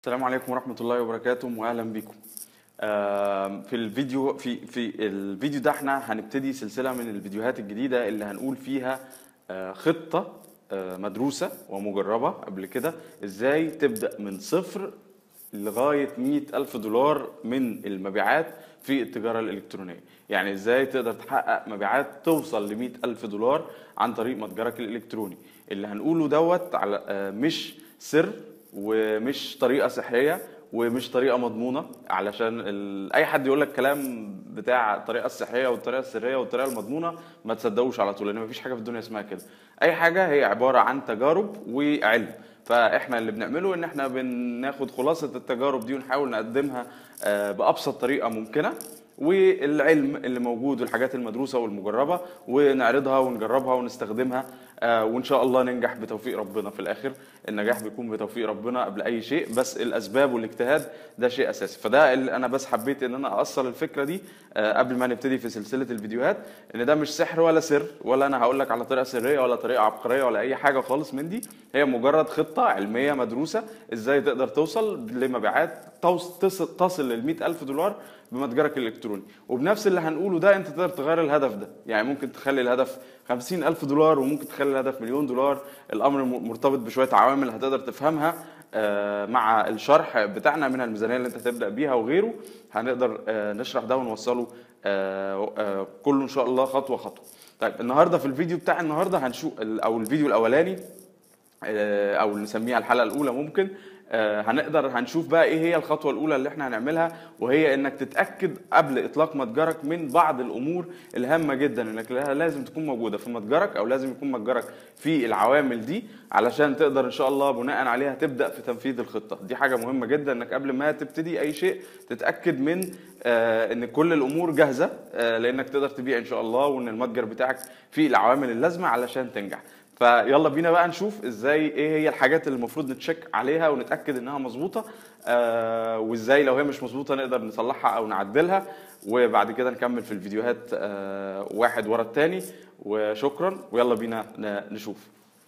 السلام عليكم ورحمة الله وبركاته وأهلا بكم. آم، في الفيديو في في الفيديو ده احنا هنبتدي سلسلة من الفيديوهات الجديدة اللي هنقول فيها آه، خطة آه، مدروسة ومجربة قبل كده ازاي تبدأ من صفر لغاية مئة ألف دولار من المبيعات في التجارة الإلكترونية يعني إزاي تقدر تحقق مبيعات توصل لمئة ألف دولار عن طريق متجرك الإلكتروني اللي هنقوله دوت على آه، مش سر ومش طريقة سحرية ومش طريقة مضمونة علشان ال... أي حد يقول لك كلام بتاع الطريقة السحرية والطريقة السرية والطريقة المضمونة ما تصدقوش على طول لأن مفيش حاجة في الدنيا اسمها كده أي حاجة هي عبارة عن تجارب وعلم فاحنا اللي بنعمله ان احنا بناخد خلاصه التجارب دي ونحاول نقدمها آه، بابسط طريقه ممكنه والعلم اللي موجود والحاجات المدروسه والمجربه ونعرضها ونجربها ونستخدمها آه، وان شاء الله ننجح بتوفيق ربنا في الاخر النجاح بيكون بتوفيق ربنا قبل اي شيء بس الاسباب والاجتهاد ده شيء اساسي فده اللي انا بس حبيت ان انا اوصل الفكره دي آه، قبل ما نبتدي في سلسله الفيديوهات ان ده مش سحر ولا سر ولا انا هقول لك على طريقه سريه ولا طريقه عبقريه ولا اي حاجه خالص من دي هي مجرد خطه علميه مدروسه ازاي تقدر توصل لمبيعات توص- تصل, تصل لل ألف دولار بمتجرك الالكتروني وبنفس اللي هنقوله ده انت تقدر تغير الهدف ده يعني ممكن تخلي الهدف خمسين ألف دولار وممكن تخلي الهدف مليون دولار الامر م- مرتبط بشويه عوامل هتقدر تفهمها آه، مع الشرح بتاعنا من الميزانيه اللي انت تبدا بيها وغيره هنقدر آه، نشرح ده ونوصله آه، آه، كله ان شاء الله خطوه خطوه طيب النهارده في الفيديو بتاع النهارده هنشوف او الفيديو الاولاني آه، او نسميها الحلقه الاولى ممكن آه، هنقدر هنشوف بقى ايه هي الخطوه الاولى اللي احنا هنعملها وهي انك تتاكد قبل اطلاق متجرك من بعض الامور الهامه جدا انك لها- لازم تكون موجوده في متجرك او لازم يكون متجرك في العوامل دي علشان تقدر ان شاء الله بناء عليها تبدا في تنفيذ الخطه دي حاجه مهمه جدا انك قبل ما تبتدي اي شيء تتاكد من آه، ان كل الامور جاهزه آه، لانك تقدر تبيع ان شاء الله وان المتجر بتاعك فيه العوامل اللازمه علشان تنجح فيلا بينا بقى نشوف ازاي ايه هي الحاجات اللي المفروض نتشيك عليها ونتاكد انها مظبوطه آه وازاي لو هي مش مظبوطه نقدر نصلحها او نعدلها وبعد كده نكمل في الفيديوهات آه واحد ورا التاني وشكرا ويلا بينا ن- نشوف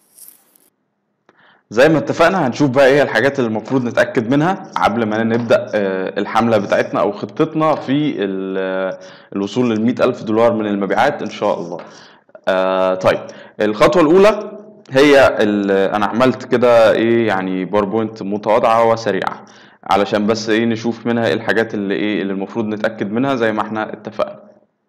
زي ما اتفقنا هنشوف بقى ايه الحاجات اللي المفروض نتاكد منها قبل ما نبدا آه، الحمله بتاعتنا او خطتنا في ال- آه، الوصول لل ألف دولار من المبيعات ان شاء الله آه طيب الخطوه الاولى هي ال- انا عملت كده ايه يعني باوربوينت متواضعه وسريعه علشان بس ايه نشوف منها ايه الحاجات اللي ايه اللي المفروض نتاكد منها زي ما احنا اتفقنا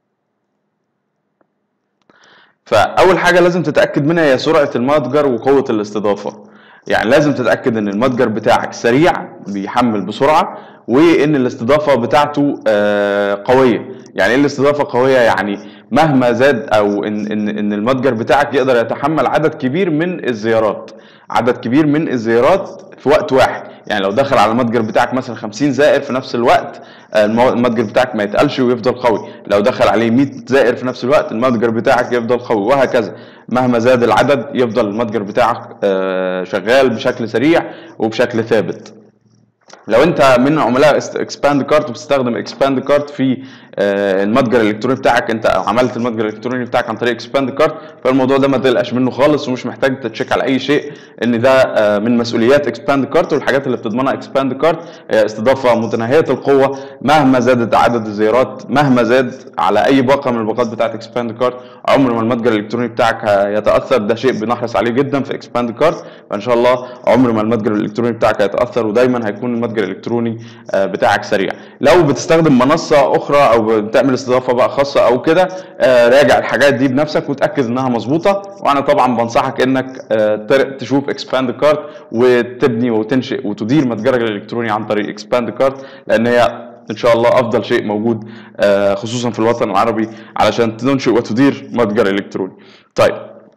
فاول حاجه لازم تتاكد منها هي سرعه المتجر وقوه الاستضافه يعني لازم تتاكد ان المتجر بتاعك سريع بيحمل بسرعه وان الاستضافه بتاعته آه، قويه يعني ايه الاستضافه قويه يعني مهما زاد او ان ان ان المتجر بتاعك يقدر يتحمل عدد كبير من الزيارات عدد كبير من الزيارات في وقت واحد يعني لو دخل على المتجر بتاعك مثلا 50 زائر في نفس الوقت آه، المو- المتجر بتاعك ما يتقلش ويفضل قوي لو دخل عليه 100 زائر في نفس الوقت المتجر بتاعك يفضل قوي وهكذا مهما زاد العدد يفضل المتجر بتاعك آه، شغال بشكل سريع وبشكل ثابت لو انت من عملاء اكسباند كارت وبتستخدم اكسباند كارت في آه، المتجر الالكتروني بتاعك انت عملت المتجر الالكتروني بتاعك عن طريق اكسباند كارت فالموضوع ده ما تقلقش منه خالص ومش محتاج تتشيك على اي شيء ان ده آه، من مسؤوليات اكسباند كارت والحاجات اللي بتضمنها اكسباند كارت هي استضافه متناهيه القوه مهما زادت عدد الزيارات مهما زاد على اي باقه من الباقات بتاعت اكسباند كارت عمر ما المتجر الالكتروني بتاعك هيتاثر ده شيء بنحرص عليه جدا في اكسباند كارت فان شاء الله عمر ما المتجر الالكتروني بتاعك هيتاثر ودايما هيكون المتجر الالكتروني آه، بتاعك سريع لو بتستخدم منصه اخرى او بتعمل استضافه بقى خاصه او كده آه، راجع الحاجات دي بنفسك وتاكد انها مظبوطه وانا طبعا بنصحك انك آه، تر- تشوف اكسباند كارت وتبني وتنشئ وتدير متجرك الالكتروني عن طريق اكسباند كارت لان هي ان شاء الله افضل شيء موجود آه، خصوصا في الوطن العربي علشان تنشئ وتدير متجر الكتروني طيب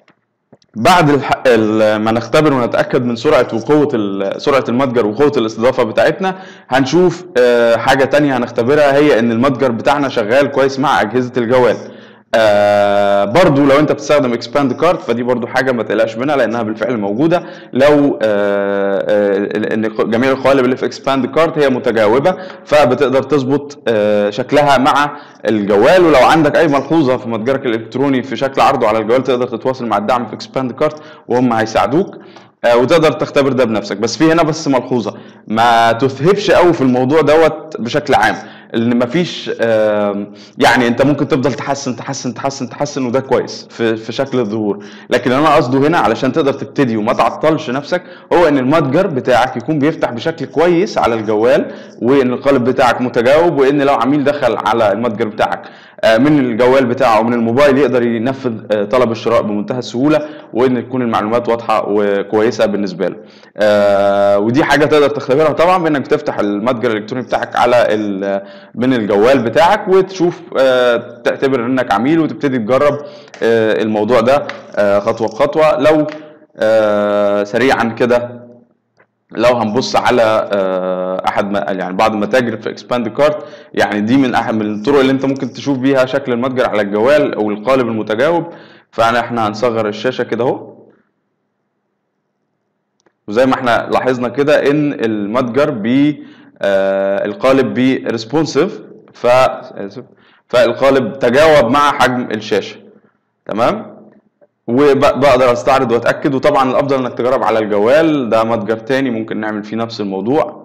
بعد الح... ال- ما نختبر ونتاكد من سرعه وقوه ال- سرعه المتجر وقوه الاستضافه بتاعتنا هنشوف آه، حاجه تانية هنختبرها هي ان المتجر بتاعنا شغال كويس مع اجهزه الجوال آه برضو لو انت بتستخدم اكسباند كارت فدي برضو حاجه ما تقلقش منها لانها بالفعل موجوده لو آه آه ان جميع القوالب اللي في اكسباند كارت هي متجاوبه فبتقدر تظبط آه شكلها مع الجوال ولو عندك اي ملحوظه في متجرك الالكتروني في شكل عرضه على الجوال تقدر تتواصل مع الدعم في اكسباند كارت وهم هيساعدوك آه، وتقدر تختبر ده بنفسك بس في هنا بس ملحوظه ما تذهبش قوي في الموضوع دوت بشكل عام ان مفيش آم، يعني انت ممكن تفضل تحسن تحسن تحسن تحسن وده كويس في في شكل الظهور لكن انا قصده هنا علشان تقدر تبتدي وما تعطلش نفسك هو ان المتجر بتاعك يكون بيفتح بشكل كويس على الجوال وان القالب بتاعك متجاوب وان لو عميل دخل على المتجر بتاعك آه، من الجوال بتاعه او من الموبايل يقدر ينفذ آه، طلب الشراء بمنتهى السهوله وان تكون المعلومات واضحه وكويسه بالنسبه له آه، ودي حاجه تقدر تختبرها طبعا بانك تفتح المتجر الالكتروني بتاعك على ال- من الجوال بتاعك وتشوف آه، تعتبر انك عميل وتبتدي تجرب آه، الموضوع ده آه، خطوه بخطوه لو آه، سريعا كده لو هنبص على آه، احد ما يعني بعض المتاجر في اكسباند كارت يعني دي من احد من الطرق اللي انت ممكن تشوف بيها شكل المتجر على الجوال او القالب المتجاوب فاحنا احنا هنصغر الشاشه كده اهو وزي ما احنا لاحظنا كده ان المتجر بي آه القالب بي ريسبونسيف ف آسف. فالقالب تجاوب مع حجم الشاشه تمام وبقدر استعرض واتاكد وطبعا الافضل انك تجرب على الجوال ده متجر تاني ممكن نعمل فيه نفس الموضوع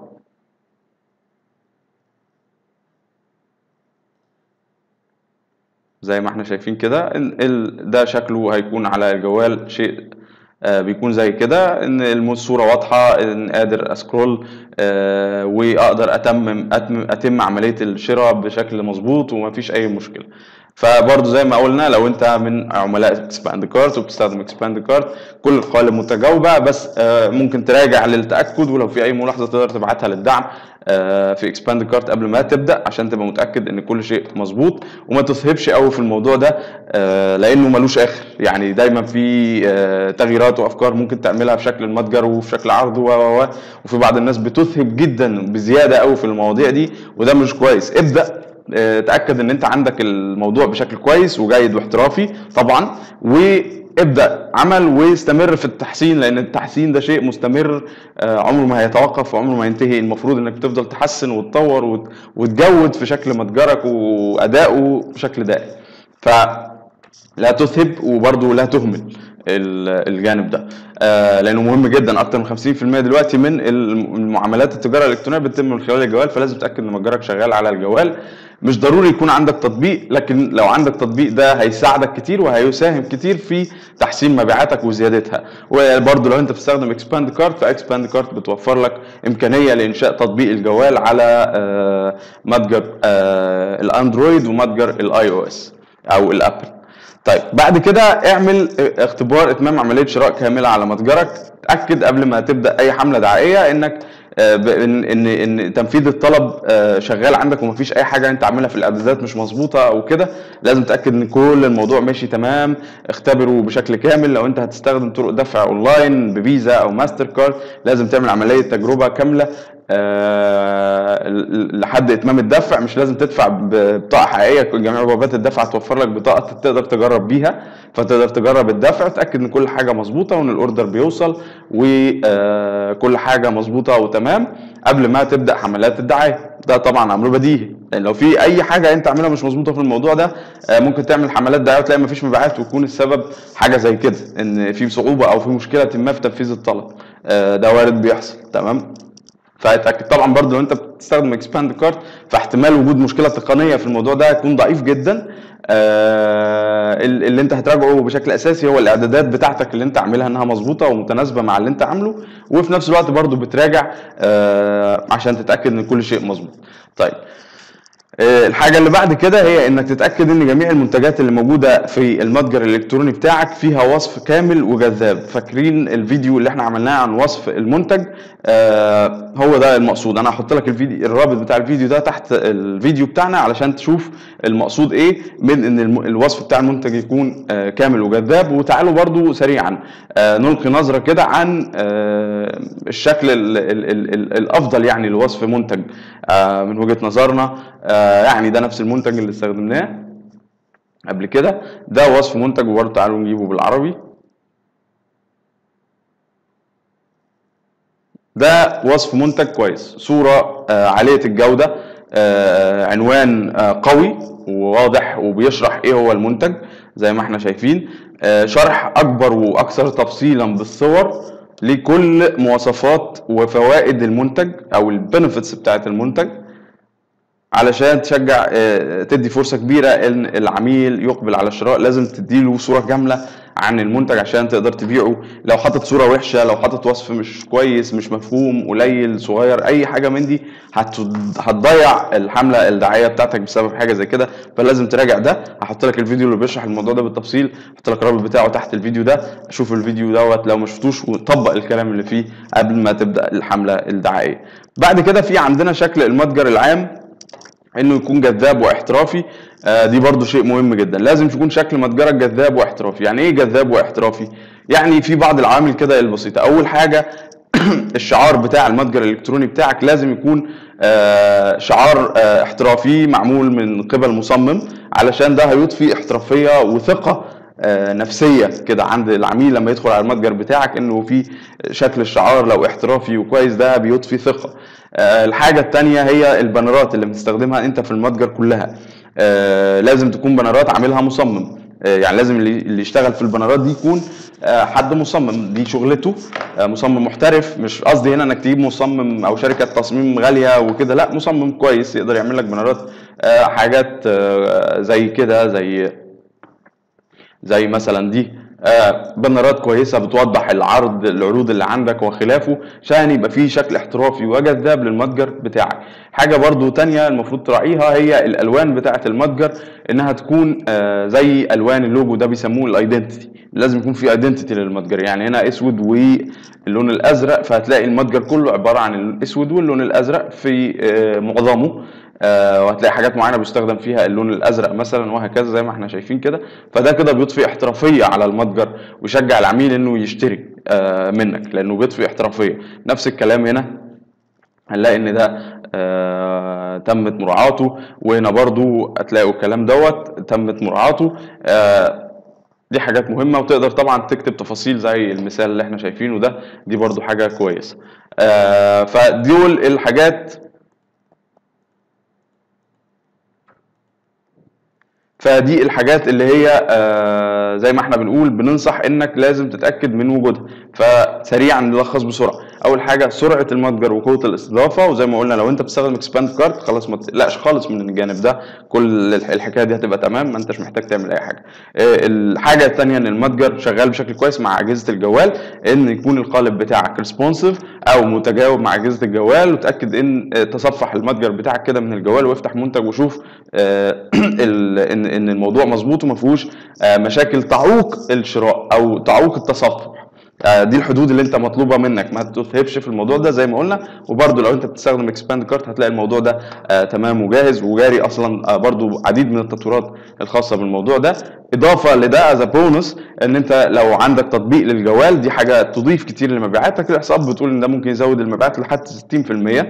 زي ما احنا شايفين كده ان ال- ده شكله هيكون على الجوال شيء آه، بيكون زي كده ان الصوره واضحه ان قادر اسكرول آه، واقدر اتمم اتم اتم عمليه الشراء بشكل مظبوط ومفيش اي مشكله فبرضه زي ما قلنا لو انت من عملاء اكسباند كارت وبتستخدم اكسباند كارت كل القوالب متجاوبه بس آه، ممكن تراجع للتاكد ولو في اي ملاحظه تقدر تبعتها للدعم آه، في اكسباند كارت قبل ما تبدا عشان تبقى متاكد ان كل شيء مظبوط وما تذهبش قوي في الموضوع ده آه، لانه ملوش اخر يعني دايما في آه، تغييرات وافكار ممكن تعملها في شكل المتجر وفي شكل عرض و و و وفي بعض الناس بتذهب جدا بزياده قوي في المواضيع دي وده مش كويس ابدا آه، تاكد ان انت عندك الموضوع بشكل كويس وجيد واحترافي طبعا وابدا عمل واستمر في التحسين لان التحسين ده شيء مستمر آه، عمره ما هيتوقف وعمره ما ينتهي المفروض انك تفضل تحسن وتطور وت- وتجود في شكل متجرك وادائه بشكل دائم ف لا تذهب وبرضه لا تهمل ال- الجانب ده آه لانه مهم جدا اكتر من 50% دلوقتي من الم- المعاملات التجاره الالكترونيه بتتم من خلال الجوال فلازم تتاكد ان متجرك شغال على الجوال مش ضروري يكون عندك تطبيق لكن لو عندك تطبيق ده هيساعدك كتير وهيساهم كتير في تحسين مبيعاتك وزيادتها وبرضه لو انت بتستخدم اكسباند كارت فاكسباند كارت بتوفر لك امكانيه لانشاء تطبيق الجوال على آه متجر آه الاندرويد ومتجر الاي او اس او الابل طيب بعد كده اعمل اختبار اتمام عمليه شراء كامله على متجرك تاكد قبل ما تبدا اي حمله دعائيه انك آه، ب- ان ان ان تنفيذ الطلب آه، شغال عندك ومفيش اي حاجه انت عاملها في الاعدادات مش مظبوطه او كده لازم تاكد ان كل الموضوع ماشي تمام اختبره بشكل كامل لو انت هتستخدم طرق دفع اونلاين بفيزا او ماستر كارد لازم تعمل عمليه تجربه كامله آه، ل- لحد اتمام الدفع مش لازم تدفع ببطاقه حقيقيه جميع بوابات الدفع توفر لك بطاقه تقدر تجرب بيها فتقدر تجرب الدفع وتاكد ان كل حاجه مظبوطه وان الاوردر بيوصل وكل حاجه مظبوطه وتمام قبل ما تبدا حملات الدعايه ده طبعا امر بديهي لان لو في اي حاجه انت عاملها مش مظبوطه في الموضوع ده آه، ممكن تعمل حملات دعايه وتلاقي مفيش مبيعات ويكون السبب حاجه زي كده ان في صعوبه او في مشكله ما في تنفيذ الطلب آه، ده وارد بيحصل تمام فاتاكد طبعا برضه لو انت بتستخدم اكسباند كارت فاحتمال وجود مشكله تقنيه في الموضوع ده هيكون ضعيف جدا آه ال- اللي انت هتراجعه بشكل اساسي هو الاعدادات بتاعتك اللي انت عاملها انها مظبوطه ومتناسبه مع اللي انت عامله وفي نفس الوقت برضه بتراجع آه عشان تتاكد ان كل شيء مظبوط طيب آه، الحاجة اللي بعد كده هي انك تتأكد ان جميع المنتجات اللي موجودة في المتجر الالكتروني بتاعك فيها وصف كامل وجذاب فاكرين الفيديو اللي احنا عملناه عن وصف المنتج آه هو ده المقصود انا هحط لك الفيديو الرابط بتاع الفيديو ده تحت الفيديو بتاعنا علشان تشوف المقصود ايه من ان الم- الوصف بتاع المنتج يكون آه كامل وجذاب وتعالوا برضو سريعا آه نلقي نظرة كده عن آه الشكل ال ال ال ال الافضل يعني لوصف منتج آه من وجهة نظرنا آه يعني ده نفس المنتج اللي استخدمناه قبل كده ده وصف منتج وبرضه تعالوا نجيبه بالعربي ده وصف منتج كويس صورة آه، عالية الجودة آه، عنوان آه، قوي وواضح وبيشرح ايه هو المنتج زي ما احنا شايفين آه، شرح اكبر واكثر تفصيلا بالصور لكل مواصفات وفوائد المنتج او البنفيتس بتاعت المنتج علشان تشجع آه، تدي فرصه كبيره ان العميل يقبل على الشراء لازم تديله صوره كامله عن المنتج عشان تقدر تبيعه لو حاطط صوره وحشه لو حاطط وصف مش كويس مش مفهوم قليل صغير اي حاجه من دي هت- هتضيع الحمله الدعائيه بتاعتك بسبب حاجه زي كده فلازم تراجع ده هحط لك الفيديو اللي بيشرح الموضوع ده بالتفصيل هحط لك الرابط بتاعه تحت الفيديو ده شوف الفيديو دوت لو ما شفتوش وطبق الكلام اللي فيه قبل ما تبدا الحمله الدعائيه بعد كده في عندنا شكل المتجر العام انه يكون جذاب واحترافي آه، دي برضو شيء مهم جدا لازم يكون شكل متجرك جذاب واحترافي يعني ايه جذاب واحترافي يعني في بعض العوامل كده البسيطه اول حاجه الشعار بتاع المتجر الالكتروني بتاعك لازم يكون آه، شعار آه، احترافي معمول من قبل مصمم علشان ده هيضفي احترافيه وثقه آه، نفسيه كده عند العميل لما يدخل على المتجر بتاعك انه في شكل الشعار لو احترافي وكويس ده بيضفي ثقه آه، الحاجه الثانيه هي البانرات اللي بتستخدمها انت في المتجر كلها آه، لازم تكون بانرات عاملها مصمم آه، يعني لازم اللي اللي يشتغل في البانرات دي يكون آه، حد مصمم دي شغلته آه، مصمم محترف مش قصدي هنا انك تجيب مصمم او شركه تصميم غاليه وكده لا مصمم كويس يقدر يعمل لك بانرات آه، حاجات آه، زي كده زي زي مثلا دي آه، بانرات كويسه بتوضح العرض العروض اللي عندك وخلافه عشان يبقى فيه شكل احترافي وجذاب للمتجر بتاعك حاجه برضو تانية المفروض تراعيها هي الالوان بتاعه المتجر انها تكون آه، زي الوان اللوجو ده بيسموه الايدنتيتي لازم يكون في ايدنتيتي للمتجر يعني هنا اسود واللون الازرق فهتلاقي المتجر كله عباره عن الاسود واللون الازرق في آه، معظمه آه، وهتلاقي حاجات معينه بيستخدم فيها اللون الازرق مثلا وهكذا زي ما احنا شايفين كده فده كده بيضفي احترافيه على المتجر ويشجع العميل انه يشتري آه، منك لانه بيضفي احترافيه نفس الكلام هنا هنلاقي ان ده آه تمت مراعاته وهنا برضو هتلاقوا الكلام دوت تمت مراعاته آه دي حاجات مهمة وتقدر طبعا تكتب تفاصيل زي المثال اللي احنا شايفينه ده دي برضو حاجة كويسة آه فدول الحاجات فدي الحاجات اللي هي آه، زي ما احنا بنقول بننصح انك لازم تتاكد من وجودها فسريعا نلخص بسرعه اول حاجه سرعه المتجر وقوه الاستضافه وزي ما قلنا لو انت بتستخدم اكسباند كارت خلاص ما تقلقش خالص من الجانب ده كل الح- الحكايه دي هتبقى تمام ما انتش محتاج تعمل اي حاجه آه، الحاجه الثانيه ان المتجر شغال بشكل كويس مع اجهزه الجوال ان يكون القالب بتاعك ريسبونسيف او متجاوب مع اجهزه الجوال وتاكد ان آه، تصفح المتجر بتاعك كده من الجوال وافتح منتج وشوف آه، ال- ان ان الموضوع مظبوط وما فيهوش آه، مشاكل تعوق الشراء او تعوق التصفح آه، دي الحدود اللي انت مطلوبه منك ما تتهبش في الموضوع ده زي ما قلنا وبرده لو انت بتستخدم اكسباند كارت هتلاقي الموضوع ده آه تمام وجاهز وجاري اصلا آه برضو عديد من التطويرات الخاصه بالموضوع ده اضافه لده از بونس ان انت لو عندك تطبيق للجوال دي حاجه تضيف كتير لمبيعاتك الاحصاءات بتقول ان ده ممكن يزود المبيعات لحد 60%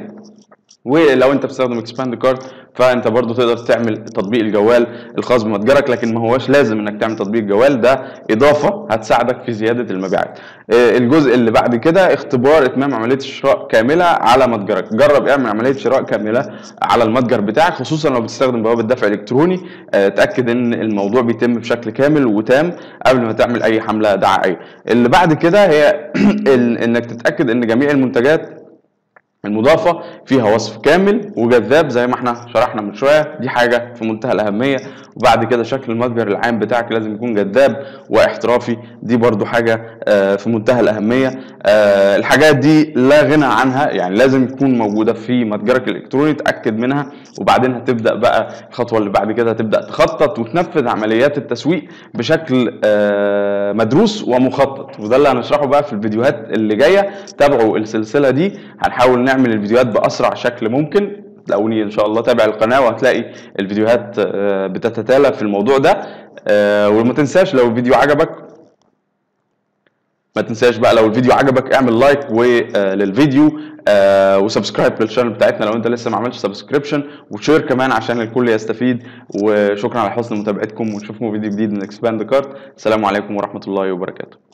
ولو انت بتستخدم اكسباند كارت فانت برضو تقدر تعمل تطبيق الجوال الخاص بمتجرك لكن ما هوش لازم انك تعمل تطبيق جوال ده اضافه هتساعدك في زياده المبيعات آه، الجزء اللي بعد كده اختبار اتمام عمليه الشراء كامله على متجرك جرب اعمل عمليه شراء كامله على المتجر بتاعك خصوصا لو بتستخدم بوابه دفع الكتروني آه، اتاكد ان الموضوع بيتم بشكل كامل وتام قبل ما تعمل اي حمله دعائيه اللي بعد كده هي ال- انك تتاكد ان جميع المنتجات المضافة فيها وصف كامل وجذاب زي ما احنا شرحنا من شوية دي حاجة في منتهى الأهمية وبعد كده شكل المتجر العام بتاعك لازم يكون جذاب واحترافي دي برضو حاجة آه، في منتهى الأهمية آه، الحاجات دي لا غنى عنها يعني لازم تكون موجودة في متجرك الإلكتروني تأكد منها وبعدين هتبدأ بقى الخطوة اللي بعد كده هتبدأ تخطط وتنفذ عمليات التسويق بشكل آه، مدروس ومخطط وده اللي هنشرحه بقى في الفيديوهات اللي جاية تابعوا السلسلة دي هنحاول نعمل الفيديوهات بأسرع شكل ممكن تلاقوني ان شاء الله تابع القناه وهتلاقي الفيديوهات آه، بتتتالى في الموضوع ده آه، وما تنساش لو الفيديو عجبك ما تنساش بقى لو الفيديو عجبك اعمل لايك للفيديو آه، وسبسكرايب للشانل بتاعتنا لو انت لسه ما عملتش سبسكريبشن وشير كمان عشان الكل يستفيد وشكرا على حسن متابعتكم ونشوفكم في فيديو جديد من اكسباند كارت السلام عليكم ورحمه الله وبركاته